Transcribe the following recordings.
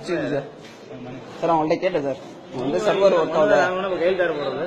முடிச்சிருக்கு sir sir அவங்கள்ட்ட கேட்டேன் sir வந்து சர்வர் ஒர்க் ஆகல கையெழுத்தாரு போடுறது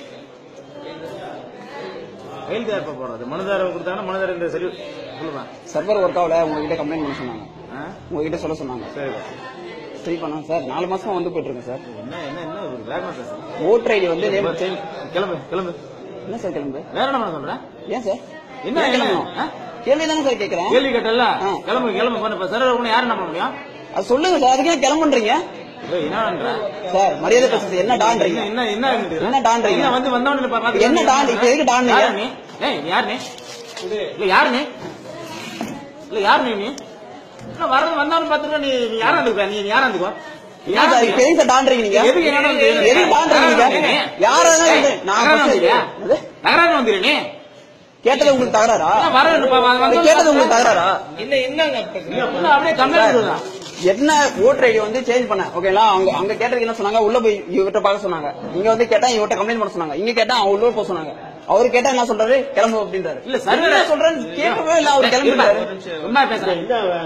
கையெழுத்தாரு எப்ப போடுறது மனுதாரம் கொடுத்தாங்கன்னா மனுதாரம் சரி சொல்லுமா சர்வர் ஒர்க் ஆகல உங்ககிட்ட கம்ப்ளைண்ட் பண்ண சொன்னாங்க ஆ? உங்ககிட்ட சொல்ல சொன்னாங்க சரி சரி பண்ணோம் சார் நாலு மாசமா வந்து போயிட்டு இருக்கேன் சார் என்ன என்ன என்ன ஒரு வேகமா பேசுறேன் ஓட்டர் ஐடி வந்து name change- கிளம்பு கிளம்பு என்ன சார் கிளம்பு வேற என்ன பண்ண சொல்றேன் ஏன் சார் என்ன ஏன் கிளம்பணும் ஆ? கேள்வி தானே சார் கேட்கறேன் கேள்வி கேட்டல ஆ. கிளம்பு கிளம்பு பண்ண இப்ப சர்வர் ஒண்ணு யாரு என்ன பண்ண முடியும் அது சொல்லுங்க சார் அதுக்கு ஏன் கிளம்புன்றீங்க ஏய், என்ன பண்ற? சார் மரியாதை பேசுறது என்ன டான்றீங்க என்ன என்ன என்ன இருக்குது? என்ன டான்றீங்க? என்ன வந்து வந்தவன பாத்து என்ன டான் இப்ப எதுக்கு டான் யாரு நீ ஏய் நீ யாரு நீ இல்ல யாரு நீ இல்ல யாரு நீ நீ இல்ல வரது வந்தவன பாத்துக்க நீ நீ யாரா இருந்துக்க நீ நீ யாரா இருந்துக்கோ ஏன் சார் இப்ப எதுக்கு சார் டான்றீங்க நீங்க எதுக்கு என்னடா வந்து? எதுக்கு டான்றீங்க நீங்க யாரா இருந்தாலும் இது- நான் தகராறு first- வந்துறியா? என்னது? தகராறு வந்துரு நீ கேட்டது உங்களுக்கு தகராறா என்ன வர அது கேட்டது உங்களுக்கு தகராறா இல்ல அப்படியே கம்மியா இருக்குதா என்ன ஓட்டர் ஐடி வந்து சேஞ்ச் பண்ண ஓகேங்களா அங்க அங்க கேட்டதுக்கு என்ன சொன்னாங்க உள்ள போய் இவர்கிட்ட பார்க்க சொன்னாங்க இங்க வந்து கேட்டா இவர்கிட்ட கம்ப்ளைண்ட் பண்ண சொன்னாங்க இங்க கேட்டா அவங்க உள்ள போக சொன்னாங்க அவரு கேட்டா என்ன சொல்றாரு கிளம்பு அப்படின்றாரு இல்ல, சரி. என்ன சொல்றேன்னு கேட்கவே இல்ல அவர் கிளம்பிட்டாரு சும்மா பேசுறேன்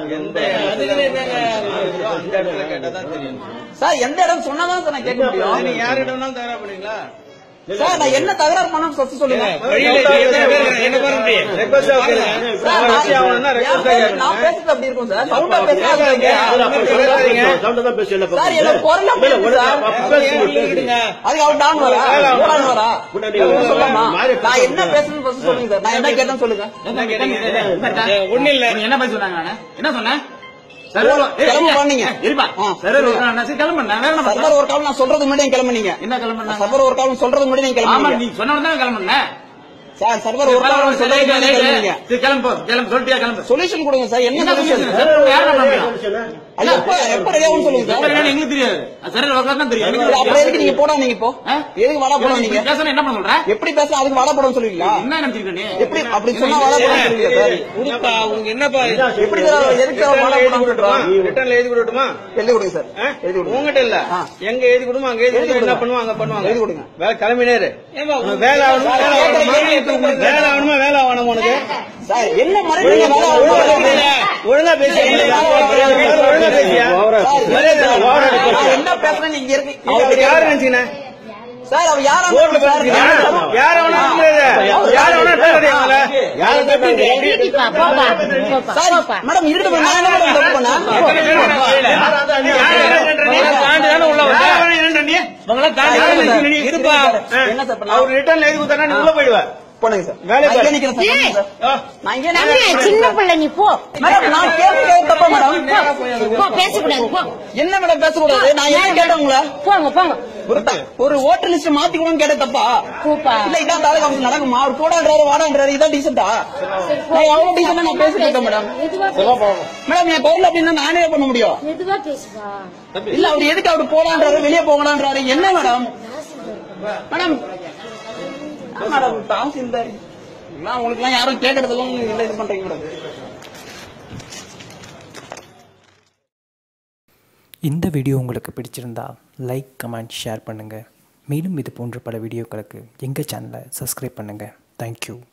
சார் எந்த இடம் சொன்னாதான் சார் நான் கேட்க முடியும் யார்கிட்ட வேணாலும் தகராறு பண்ணீங்களா சார் நான் என்ன தகராறு பண்ண ஃபர்ஸ்ட் சொல்லுங்க ரெக்வஸ்ட் சார், நான் ஆகணும்னா என் ரெக்வஸ்ட் பேச- நான் பேசுறது அப்படி இருக்கும் சார் சவுண்டா பேசுறது சார் என்ன குரல் அப்படி இருக்கு சார் அதுக்கு அவர் டான் வரா டான் வரா சொல்லலாமா நான் என்ன பேசுறேன்னு first சொல்லுங்க சார் நான் என்ன கேட்டேன்னு சொல்லுங்க ஒண்ணு இல்ல என்ன பேச சொன்னாங்க நானு என்ன சொன்னேன் கிளம்பு பண்ணீங்க. இருப்பா ஆ. சர்வர் கிளம்பு நான் வேற என்ன சர்வர் பண்றேன்? ஒரு கால் நான் சொல்றது முன்னாடி நீங்க கிளம்புனீங்க என்ன கிளம்புனா சர்வர் ஒரு கால் சொல்றது முன்னாடி நீங்க ஆமா கிளம்புனீங்க நீ சொன்ன தான் கிளம்புனேன் சார் சர்வர் ஒரு கால் சொல்றது முன்னாடி நீங்க கிளம்புனீங்க சரி, கிளம்பு போ. கிளம்பு சொல்லிட்டியா கிளம்பு சொல்யூஷன் கொடுங்க சார் என்ன என்ன சொல்யூஷன் சொல்லுங்க சார் யார் பண்ண முடியும் அது எப்ப எப்ப ரெடியாகும் சொல்லுங்க எப்ப சார் என்னன்னு எங்களுக்கு தெரியாது சர்வர் ஒர்க் தான் தெரியும் எனக்கு அப்புறம் தெரியாது. எதுக்கு நீங்க போடா நீங்க இப்போ ஆ? எதுக்கு வாடா போடா இப்படி நீங்க பேசணும் என்ன பண்ண சொல்ற எப்படி பேசலாம் அதுக்கு வாடா போடணும் சொல்லுவீங்களா என்ன நினைச்சிருக்க நீ எப்படி அப்படி சொன்னா வாடா போடணும் சொல்லுவீங்க சார் உனப்பா உனக்கு என்னப்பா எப்படி சார் எதுக்கு அவர் வாடா போடணும் சொல்றான் ரிட்டர்ன்ல எழுதி கொடுக்கட்டுமா எழுதி கொடுங்க சார் ஆ? எழுதி கொடுங்க உங்ககிட்ட இல்ல ஆ. எங்க எழுதி கொடுமோ அங்க எழுதி எழுதி கொடுங்க என்ன கொடுங்க. பண்ணுவாங்க அங்க பண்ணுவாங்க எழுதி கொடுங்க. வேலை கிளம்பினேரு உனக்கு வேலை ஆகணுமா வேலை ஆகணுமா வேலை ஆகணுமா வேலை ஆகணும் உனக்கு சார் என்ன மறுபடியும் வேலை ஆகணும், வேலை ஆகணும். ஒழுங்கா பேசியா ஒழுங்கா பேசியா சார், மரியாதை இல்ல, ஓவரா நான் பேசுறீங்க. என்ன பேசுறேன் நீங்க இருக்கு அவருக்கு யாரு நினைச்சீங்க சார் அவர் யாரா ரோட்ல இருந்தாலும் சார், பேசுறீங்க யார வேணா யார வேணா பேசுறீங்க யார பேசுறீங்க சார் மேடம் இருக்கட்டும் நான் என்ன மேடம் தப்பு பண்ணேன் இருப்பா என்ன சார் பண்ணா அவர் ரிட்டர்ன்ல எழுதி கொடுத்தா நீ உள்ள போயிடுவ போடுங்க சார் வேலையை நான் இங்கே பாரு. நிக்கிறேன் சார் போடுங்க சார். நான் இங்கே தம்பி, நிக்கிறேன். சின்ன பிள்ளை நீ போ மேடம் நான் கேட்க தப்பா மேடம் போ பேசக்கூடாது போ என்ன மேடம் பேசக்கூடாது நான் என்ன கேட்டேன் உங்களை போங்க போங்க ஒரு த- ஒரு ஓட்டர் லிஸ்ட் மாத்தி கொடுன்னு கேட்ட தப்பா கூப்பா இல்ல இதான் தாலுகா ஆஃபீஸ் நடக்குமா அவர் போடான்றாரு வாடான்றாரு இதான் டீசெண்டா நான் எவ்வளவு டீசெண்டா நான் பேசிட்டு இருக்கேன் மேடம் எதுவா பேசு. மேடம் என் பொருள் அப்படின்னா நானே பண்ண முடியும் எதுவா பேசுவா இல்ல அவர் எதுக்கு அவர் போடான்றாரு வெளியே போகலான்றாரு என்ன மேடம் மேடம் ஆ, மேடம் தாசில்தார் எல்லாம் உங்களுக்கு எல்லாம் யாரும் கேட்கறதுலாம் இல்ல இது பண்றீங்க மேடம் இந்த வீடியோ உங்களுக்கு பிடிச்சிருந்தா லைக் கமெண்ட் ஷேர் பண்ணுங்கள் மேலும் இது போன்ற பல வீடியோக்களுக்கு எங்கள் சேனலை சப்ஸ்கிரைப் பண்ணுங்கள் தேங்க்யூ